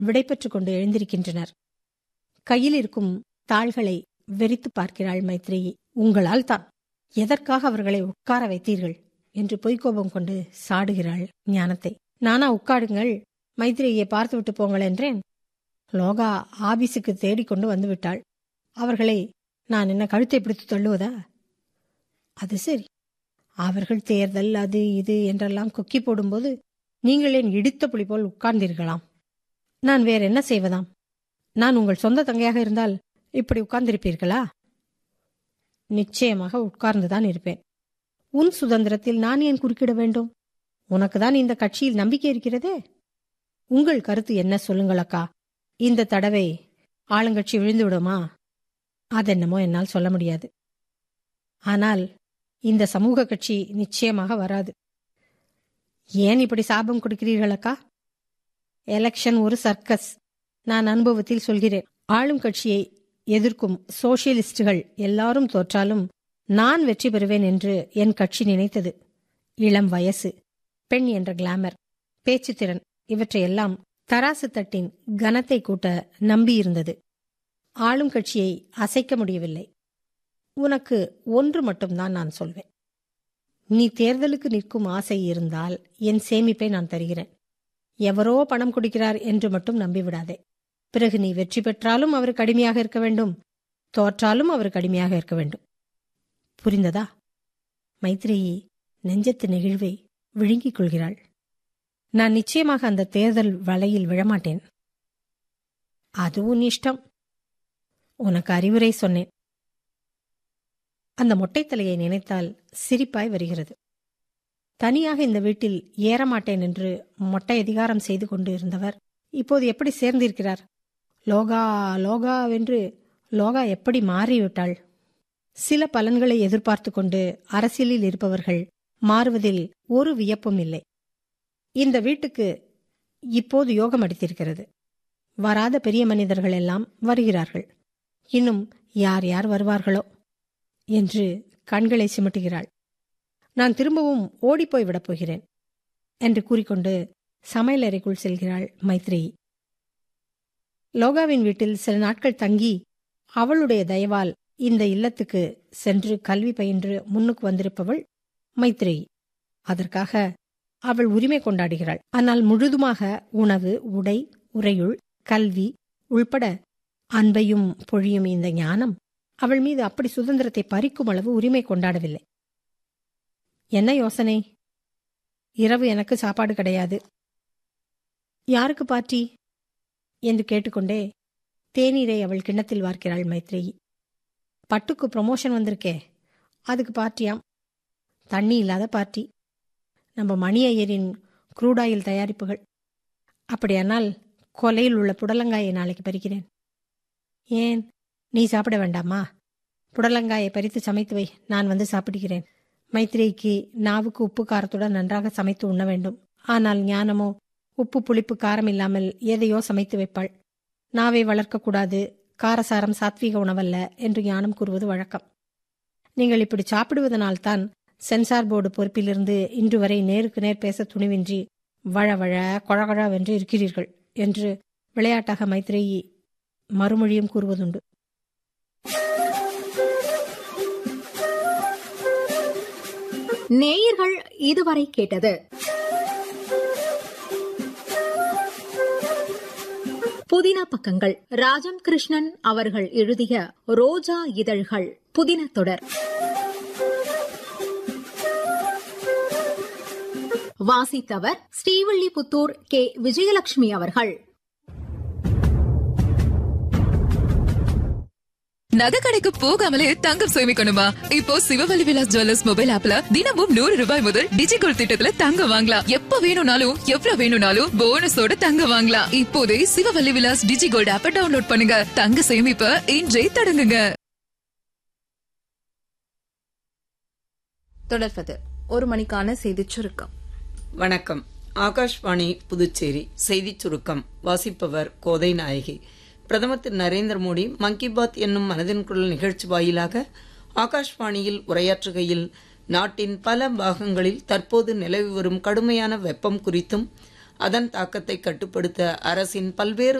விடைபெற்றுக் கொண்டு எழுந்திருக்கின்றனர் கையில் இருக்கும் தாள்களை வெறித்து பார்க்கிறாள் மைத்ரேயி உங்களால் தான் எதற்காக அவர்களை உட்கார வைத்தீர்கள் என்று பொய்க்கோபம் கொண்டு சாடுகிறாள் ஞானத்தை நானா உட்காடுங்கள் மைத்ரேயை பார்த்துவிட்டு போங்கள் என்றேன் லோகா ஆபீஸுக்கு தேடிக்கொண்டு வந்து விட்டாள் அவர்களை நான் என்ன கழுத்தை பிடித்து தள்ளுவதா அது சரி அவர்கள் தேர்தல் அது இது என்றெல்லாம் கொக்கி போடும்போது நீங்கள் என் இடித்த புலி போல் உட்கார்ந்தீர்களாம் நான் வேற என்ன செய்வதாம் நான் உங்கள் சொந்த தங்கையாக இருந்தால் இப்படி உட்கார்ந்திருப்பீர்களா நிச்சயமாக உட்கார்ந்துதான் இருப்பேன் உன் சுதந்திரத்தில் நான் ஏன் குறுக்கிட வேண்டும் உனக்குதான் இந்த கட்சியில் நம்பிக்கை இருக்கிறதே உங்கள் கருத்து என்ன சொல்லுங்கள் அக்கா இந்த தடவை ஆளுங்கட்சி விழுந்து விடுமா அதென்னமோ என்னால் சொல்ல முடியாது ஆனால் இந்த சமூக கட்சி நிச்சயமாக வராது ஏன் இப்படி சாபம் கொடுக்கிறீர்கள் அக்கா எலெக்ஷன் ஒரு சர்க்கஸ் நான் அனுபவத்தில் சொல்கிறேன் ஆளும் கட்சியை எதிர்க்கும் சோசியலிஸ்டுகள் எல்லாரும் தோற்றாலும் நான் வெற்றி பெறுவேன் என்று என் கட்சி நினைத்தது இளம் வயசு பெண் என்ற கிளாமர் பேச்சுத்திறன் இவற்றையெல்லாம் தராசு தட்டின் கனத்தை கூட்ட நம்பியிருந்தது ஆளும் கட்சியை அசைக்க முடியவில்லை உனக்கு ஒன்று மட்டும்தான் நான் சொல்வேன் நீ தேர்தலுக்கு நிற்கும் ஆசை இருந்தால் என் சேமிப்பை நான் தருகிறேன் எவரோ பணம் கொடுக்கிறார் என்று மட்டும் நம்பிவிடாதே பிறகு நீ வெற்றி பெற்றாலும் அவர் கடுமையாக இருக்க வேண்டும் தோற்றாலும் அவர் கடுமையாக இருக்க வேண்டும் புரிந்ததா மைத்ரேயி நெஞ்சத்து நெகிழ்வை விழுங்கிக் கொள்கிறாள் நான் நிச்சயமாக அந்த தேர்தல் வலையில் விழமாட்டேன் அது உன் இஷ்டம் உனக்கு அறிவுரை சொன்னேன் அந்த மொட்டைத்தலையை நினைத்தால் சிரிப்பாய் வருகிறது தனியாக இந்த வீட்டில் ஏறமாட்டேன் என்று மொட்டை அதிகாரம் செய்து கொண்டு இருந்தவர் இப்போது எப்படி சேர்ந்திருக்கிறார் லோகா லோகா வென்று லோகா எப்படி மாறிவிட்டாள் சில பலன்களை எதிர்பார்த்து கொண்டு அரசியலில் இருப்பவர்கள் மாறுவதில் ஒரு வியப்பும் இல்லை இந்த வீட்டுக்கு இப்போது யோகம் அடித்திருக்கிறது வராத பெரிய மனிதர்கள் எல்லாம் வருகிறார்கள் இன்னும் யார் யார் வருவார்களோ என்று கண்களை சிமிட்டுகிறாள் நான் திரும்பவும் ஓடிப்போய் விடப் போகிறேன் என்று கூறிக்கொண்டு சமையலறைக்குள் செல்கிறாள் மைத்ரேயி லோகாவின் வீட்டில் சில நாட்கள் தங்கி அவளுடைய தயவால் இந்த இல்லத்துக்கு சென்று கல்வி பயின்று முன்னுக்கு வந்திருப்பவள் மைத்ரேயி அதற்காக அவள் உரிமை கொண்டாடுகிறாள் ஆனால் முழுதுமாக உணவு உடை உறையுள் கல்வி உள்பட அன்பையும் பொழியும் இந்த ஞானம் அவள் மீது அப்படி சுதந்திரத்தை பறிக்கும் அளவு உரிமை கொண்டாடவில்லை என்ன யோசனை இரவு எனக்கு சாப்பாடு கிடையாது யாருக்கு பாட்டி என்று கேட்டுக்கொண்டே தேநீரை அவள் கிண்ணத்தில் வார்க்கிறாள் மைத்ரேயி பட்டுக்கு ப்ரமோஷன் வந்திருக்கே அதுக்கு பார்ட்டியாம் தண்ணி இல்லாத பார்ட்டி நம்ம மணி ஐயரின் குரூடாயில் தயாரிப்புகள் அப்படியானால் கொலையில் உள்ள புடலங்காயை நாளைக்கு பறிக்கிறேன் ஏன் நீ சாப்பிட வேண்டாமா புடலங்காயை பறித்து சமைத்து வை நான் வந்து சாப்பிடுகிறேன் மைத்ரேய்க்கு நாவுக்கு உப்பு காரத்துடன் நன்றாக சமைத்து உண்ண வேண்டும் ஆனால் ஞானமோ உப்பு புளிப்பு காரம் இல்லாமல் எதையோ சமைத்து வைப்பாள் நாவை வளர்க்கக்கூடாது காரசாரம் சாத்வீக உணவல்ல என்று ஞானம் கூறுவது வழக்கம் நீங்கள் இப்படி சாப்பிடுவதனால்தான் சென்சார் போர்டு பொறுப்பிலிருந்து இன்று வரை நேருக்கு நேர் பேச துணிவின்றி வழ வழ கொழகொழவென்று இருக்கிறீர்கள் என்று விளையாட்டாக மைத்ரேயி மறுமொழியும் கூறுவதுண்டு நேயர்கள் இதுவரை கேட்டது புதின பக்கங்கள் ராஜம் கிருஷ்ணன் அவர்கள் எழுதிய ரோஜா இதழ்கள் புதின தொடர் வாசித்தவர் ஸ்ரீவில்லிபுத்தூர் கே விஜயலட்சுமி அவர்கள் நகை கடைக்கு போகாமலே தங்கம் சேமிக்கணுமா இப்போ சிவவலி விலாஸ் ஜுவல்லர்ஸ் மொபைல் ஆப்ல தினமும் நூறு ரூபாய் முதல் டிஜிகோல் திட்டத்துல தங்கம் வாங்கலாம் எப்ப வேணும்னாலும் எவ்வளவு வேணும்னாலும் போனஸோட தங்கம் வாங்கலாம் இப்போதே சிவவல்லி விலாஸ் டிஜிகோல்ட் ஆப்ப டவுன்லோட் பண்ணுங்க தங்க சேமிப்ப இன்றே தொடங்குங்க தொடர்வது ஒரு மணிக்கான செய்திச் சுருக்கம் வணக்கம் ஆகாஷ்வாணி புதுச்சேரி செய்திச் சுருக்கம் வாசிப்பவர் கோதை நாயகி பிரதமர் திரு நரேந்திர மோடி மன் கி பாத் என்னும் மனதின் குரல் நிகழ்ச்சி வாயிலாக ஆகாஷ்வாணியில் உரையாற்றுகையில் நாட்டின் பல பாகங்களில் தற்போது நிலவி வரும் கடுமையான வெப்பம் குறித்தும் அதன் தாக்கத்தை கட்டுப்படுத்த அரசின் பல்வேறு